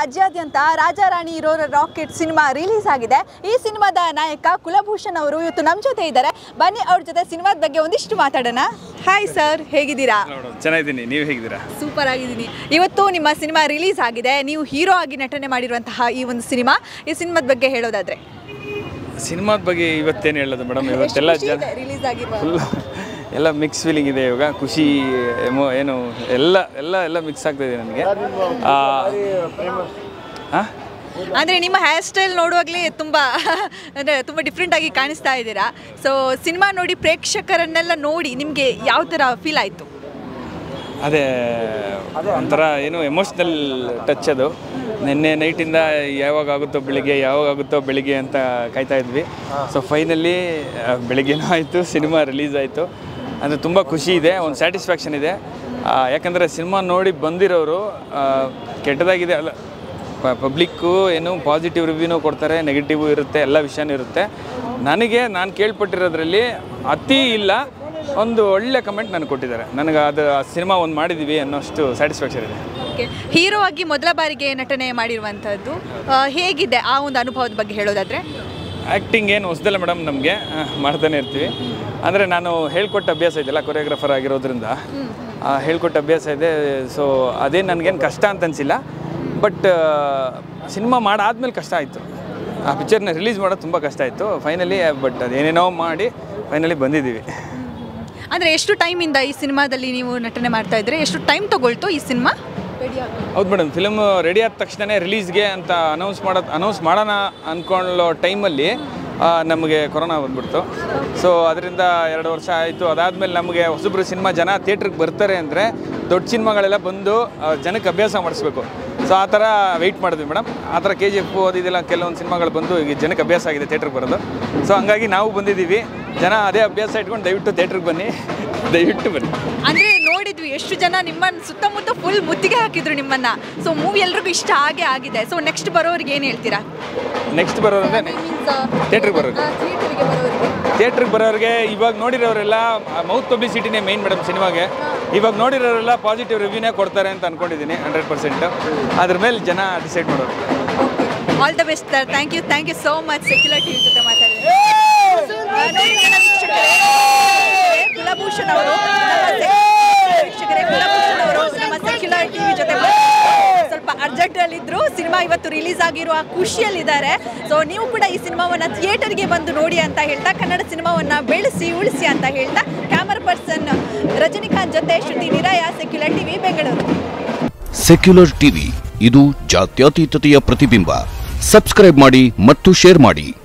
ರಾಜ್ಯಾದ್ಯಂತ ರಾಜಾರಾಣಿ ಇರೋರ rocket cinema release ಆಗಿದೆ ಈ ಸಿನಿಮಾದ ನಾಯಕ ಕುಲಭೂಷಣ್ ಅವರು ಇವತ್ತು ನಮ್ಮ ಜೊತೆ ಇದ್ದಾರೆ ಬನ್ನಿ ಅವ್ರ ಜೊತೆ ಸಿನಿಮಾದ ಬಗ್ಗೆ ಒಂದಿಷ್ಟು ಮಾತಾಡೋಣ ಹಾಯ್ ಸರ್ ಹೇಗಿದ್ದೀರಾ ನೋಡು ಚೆನ್ನಾಗಿದ್ದೀನಿ ನೀವು ಹೇಗಿದ್ದೀರಾ ಸೂಪರ್ ಆಗಿದ್ದೀನಿ ಇವತ್ತು ನಿಮ್ಮ ಸಿನಿಮಾ ರಿಲೀಸ್ ಆಗಿದೆ ನೀವು ಹೀರೋ ಆಗಿ ನಟನೆ ಮಾಡಿರುವಂತಹ ಈ ಒಂದು ಸಿನಿಮಾ ಈ ಸಿನಿಮಾದ ಬಗ್ಗೆ ಹೇಳೋದಾದ್ರೆ ಸಿನಿಮಾದ ಬಗ್ಗೆ ಇವತ್ತೇನು ಹೇಳೋದು ಮೇಡಮ್ ಇವತ್ತೆಲ್ಲ ಜನ ರಿಲೀಸ್ ಆಗಿರುವ ಫುಲ್ ಎಲ್ಲ ಮಿಕ್ಸ್ ಫೀಲಿಂಗ್ ಇದೆ ಇವಾಗ ಖುಷಿ ಎಮೋ ಏನು ಎಲ್ಲ ಎಲ್ಲ ಎಲ್ಲ ಮಿಕ್ಸ್ ಆಗ್ತಾ ಇದೆ ನನಗೆ ಹಾಂ ಅಂದರೆ ನಿಮ್ಮ ಹೇರ್ ಸ್ಟೈಲ್ ನೋಡುವಾಗಲೇ ತುಂಬ ಅಂದರೆ ತುಂಬ ಡಿಫ್ರೆಂಟ್ ಆಗಿ ಕಾಣಿಸ್ತಾ ಇದ್ದೀರಾ ಸೊ ಸಿನಿಮಾ ನೋಡಿ ಪ್ರೇಕ್ಷಕರನ್ನೆಲ್ಲ ನೋಡಿ ನಿಮಗೆ ಯಾವ ಥರ ಫೀಲ್ ಆಯಿತು ಅದೇ ಒಂಥರ ಏನು ಎಮೋಷ್ನಲ್ ಟಚ್ ಅದು ನಿನ್ನೆ ನೈಟಿಂದ ಯಾವಾಗ ಆಗುತ್ತೋ ಬೆಳಿಗ್ಗೆ ಯಾವಾಗ ಆಗುತ್ತೋ ಬೆಳಿಗ್ಗೆ ಅಂತ ಕಾಯ್ತಾ ಇದ್ವಿ ಸೊ ಫೈನಲಿ ಬೆಳಿಗ್ಗೆನೂ ಆಯಿತು ಸಿನಿಮಾ ರಿಲೀಸ್ ಆಯಿತು ಅಂದರೆ ತುಂಬ ಖುಷಿ ಇದೆ ಒಂದು ಸ್ಯಾಟಿಸ್ಫ್ಯಾಕ್ಷನ್ ಇದೆ ಆ, ಯಾಕಂದರೆ ಸಿನಿಮಾ ನೋಡಿ ಬಂದಿರೋರು ಆ, ಕೆಟ್ಟದಾಗಿದೆ ಅಲ್ಲ ಪಬ್ಲಿಕ್ಕು ಏನು ಪಾಸಿಟಿವ್ ರಿವ್ಯೂನೂ ಕೊಡ್ತಾರೆ ನೆಗೆಟಿವ್ ಇರುತ್ತೆ ಎಲ್ಲ ವಿಷಯನೂ ಇರುತ್ತೆ ನನಗೆ ನಾನು ಕೇಳ್ಪಟ್ಟಿರೋದ್ರಲ್ಲಿ ಅತಿ ಇಲ್ಲ ಒಂದು ಒಳ್ಳೆ ಕಮೆಂಟ್ ನನಗೆ ಕೊಟ್ಟಿದ್ದಾರೆ ನನಗೆ ಅದು ಆ ಸಿನಿಮಾ ಒಂದು ಮಾಡಿದ್ದೀವಿ ಅನ್ನೋಷ್ಟು ಸ್ಯಾಟಿಸ್ಫ್ಯಾಕ್ಷನ್ ಇದೆ ಓಕೆ ಹೀರೋ ಆಗಿ ಮೊದಲ ಬಾರಿಗೆ ನಟನೆ ಮಾಡಿರುವಂಥದ್ದು ಆ, ಹೇಗಿದೆ ಆ ಒಂದು ಅನುಭವದ ಬಗ್ಗೆ ಹೇಳೋದಾದರೆ ಆ್ಯಕ್ಟಿಂಗ್ ಏನು ಹೊಸದಲ್ಲ ಮೇಡಮ್ ನಮಗೆ ಮಾಡ್ತಾನೆ ಇರ್ತೀವಿ ಅಂದರೆ ನಾನು ಹೇಳ್ಕೊಟ್ಟ ಅಭ್ಯಾಸ ಇದೆಯಲ್ಲ ಕೊರಿಯೋಗ್ರಾಫರ್ ಆಗಿರೋದ್ರಿಂದ ಆ, ಹೇಳ್ಕೊಟ್ಟ ಅಭ್ಯಾಸ ಇದೆ ಸೊ ಅದೇನು ನನಗೇನು ಕಷ್ಟ ಅಂತ ಅನಿಸಿಲ್ಲ ಬಟ್ ಸಿನಿಮಾ ಮಾಡಾದ್ಮೇಲೆ ಕಷ್ಟ ಆಯಿತು ಆ ಪಿಕ್ಚರ್ನ ರಿಲೀಸ್ ಮಾಡೋದು ತುಂಬ ಕಷ್ಟ ಆಯಿತು ಫೈನಲಿ ಬಟ್ ಅದೇನೇನೋ ಮಾಡಿ ಫೈನಲಿ ಬಂದಿದ್ದೀವಿ ಅಂದರೆ ಎಷ್ಟು ಟೈಮಿಂದ ಈ ಸಿನಿಮಾದಲ್ಲಿ ನೀವು ನಟನೆ ಮಾಡ್ತಾ ಇದ್ರೆ ಎಷ್ಟು ಟೈಮ್ ತಗೊಳ್ತು ಈ ಸಿನಿಮಾ ಹೌದು ಮೇಡಮ್ ಫಿಲಮ್ ರೆಡಿ ಆದ ತಕ್ಷಣ ರಿಲೀಸ್ಗೆ ಅಂತ ಅನೌನ್ಸ್ ಮಾಡೋದು ಅನೌನ್ಸ್ ಮಾಡೋಣ ಅಂದ್ಕೊಳ್ಳೋ ಟೈಮಲ್ಲಿ ನಮಗೆ ಕೊರೋನಾ ಬಂದ್ಬಿಡ್ತು ಸೊ ಅದರಿಂದ ಎರಡು ವರ್ಷ ಆಯಿತು ಅದಾದಮೇಲೆ ನಮಗೆ ಹೊಸಬ್ರು ಸಿನಿಮಾ ಜನ ಥಿಯೇಟ್ರಿಗೆ ಬರ್ತಾರೆ ಅಂದರೆ ದೊಡ್ಡ ಸಿನಿಮಾಗಳೆಲ್ಲ ಬಂದು ಆ, ಜನಕ್ಕೆ ಅಭ್ಯಾಸ ಮಾಡಿಸ್ಬೇಕು ಸೊ ಆ ಥರ ವೆಯ್ಟ್ ಮಾಡಿದ್ವಿ ಮೇಡಮ್ ಆ ಥರ ಕೆ ಜಿ ಎಫ್ ಓದಿದೆಲ್ಲ ಕೆಲವೊಂದು ಸಿನಿಮಾಗಳು ಬಂದು ಈಗ ಜನಕ್ಕೆ ಅಭ್ಯಾಸ ಆಗಿದೆ ಥಿಯೇಟ್ರಿಗೆ ಬರೋದು ಸೊ ಹಂಗಾಗಿ ನಾವು ಬಂದಿದ್ದೀವಿ ಜನ ಅದೇ ಅಭ್ಯಾಸ ಇಟ್ಕೊಂಡು ದಯವಿಟ್ಟು ಥಿಯೇಟ್ರಿಗೆ ಬನ್ನಿ ದಯವಿಟ್ಟು ಬನ್ನಿ ಅಂದರೆ ನೋಡಿದ್ವಿ ಎಷ್ಟು ಜನ ನಿಮ್ಮನ್ನ ಸುತ್ತಮುತ್ತ ಫುಲ್ ಮುತ್ತಿಗೆ ಹಾಕಿದ್ರು ನಿಮ್ಮನ್ನ ಸೊ ಮೂವಿ ಎಲ್ರಿಗೂ ಇಷ್ಟ ಆಗೇ ಆಗಿದೆ ಸೊ ನೆಕ್ಸ್ಟ್ ಬರೋರಿಗೆ ಏನು ಹೇಳ್ತೀರಾ ನೆಕ್ಸ್ಟ್ ಬರೋದಂದ್ರೆ ಥಿಯೇಟ್ರಿಗೆ ಬರೋದು ಥಿಯೇಟರ್ಗೆ ಬರೋರಿಗೆ ಥಿಯೇಟ್ರಿಗೆ ಬರೋರಿಗೆ ಇವಾಗ ನೋಡಿರೋರೆಲ್ಲ ಮೌತ್ ಪಬ್ಲಿಸಿಟಿನೇ ಮೈನ್ ಮೇಡಮ್ ಸಿನಿಮಾಗೆ ಇವಾಗ ನೋಡಿರೋರೆಲ್ಲ ಪಾಸಿಟಿವ್ ರಿವ್ಯೂನೇ ಕೊಡ್ತಾರೆ ಅಂತ ಅನ್ಕೊಂಡಿದ್ದೀನಿ ಹಂಡ್ರೆಡ್ ಪರ್ಸೆಂಟ್ ಅದ್ರ ಮೇಲೆ ಜನ ಡಿಸೈಡ್ ಮಾಡೋರು all the best sir thank you thank you so much Secular TV ಜೊತೆ ಮಾತಾಡಿದ್ರೆ ಕುಲಭೂಷಣ್ ಅವರು ನಮ್ಮ ಸೆ- ವೀಕ್ಷಕರೇ ಕುಲಭೂಷಣ್ ಅವರು ನಮ್ಮ ಸೆಕ್ಯುಲರ್ ಟಿವಿ ಜೊತೆ ಮಾತಾಡಿದ್ರು. ಸ್ವಲ್ಪ ಅರ್ಜೆಂಟ್ ಅಲ್ಲಿ ಇದ್ರು ಸಿನಿಮಾ ಇವತ್ತು ರಿಲೀಸ್ ಆಗಿರುವ ಖುಷಿಯಲ್ಲಿದ್ದಾರೆ ಸೊ ನೀವು ಕೂಡ ಈ ಸಿನಿಮಾವನ್ನ ಥಿಯೇಟರ್ಗೆ ಬಂದು ನೋಡಿ ಅಂತ ಹೇಳ್ತಾ ಕನ್ನಡ ಸಿನಿಮಾವನ್ನ ಬೆಳೆಸಿ ಉಳಿಸಿ ಅಂತ ಹೇಳ್ತಾ ಕ್ಯಾಮರಾ ಪರ್ಸನ್ ರಜನಿಕಾಂತ್ ಜೊತೆ ಶ್ರುತಿ ನಿರಾಯ Secular TV Bengaluru Secular TV ಇದು ಜಾತ್ಯತೀತತೆಯ ಪ್ರತಿಬಿಂಬ ಸಬ್ಸ್ಕ್ರೈಬ್ ಮಾಡಿ ಮತ್ತು ಶೇರ್ ಮಾಡಿ